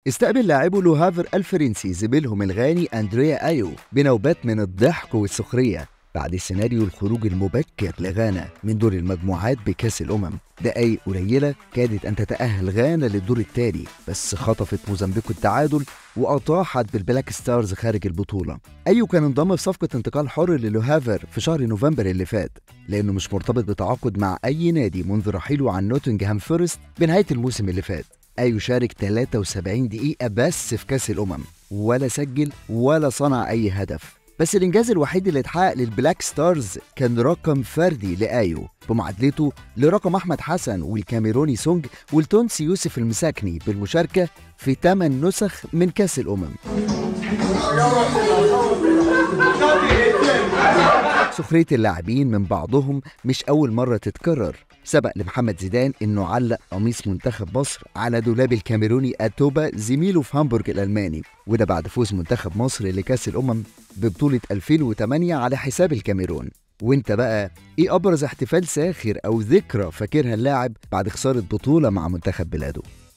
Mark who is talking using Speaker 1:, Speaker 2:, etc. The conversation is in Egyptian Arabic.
Speaker 1: استقبل لاعبو لوهافر الفرنسي زميلهم الغاني أندريا أيو بنوبات من الضحك والسخرية بعد سيناريو الخروج المبكر لغانا من دور المجموعات بكأس الأمم دقايق قليلة كادت أن تتأهل غانا للدور التالي بس خطفت موزمبيق التعادل وأطاحت بالبلاك ستارز خارج البطولة أيو كان انضم في صفقة انتقال حر للوهافر في شهر نوفمبر اللي فات لأنه مش مرتبط بتعاقد مع أي نادي منذ رحيله عن نوتنغهام فورست بنهاية الموسم اللي فات أيو شارك 73 دقيقة بس في كأس الأمم ولا سجل ولا صنع أي هدف بس الإنجاز الوحيد اللي اتحقق للبلاك ستارز كان رقم فردي لآيو بمعادلته لرقم أحمد حسن والكاميروني سونج والتونسي يوسف المساكني بالمشاركة في 8 نسخ من كأس الأمم سخرية اللاعبين من بعضهم مش أول مرة تتكرر سبق لمحمد زيدان انه علق قميص منتخب مصر على دولاب الكاميروني اتوبا زميله في هامبورغ الالماني وده بعد فوز منتخب مصر لكاس الامم ببطوله 2008 على حساب الكاميرون وانت بقى ايه ابرز احتفال ساخر او ذكرى فاكرها اللاعب بعد خساره بطوله مع منتخب بلاده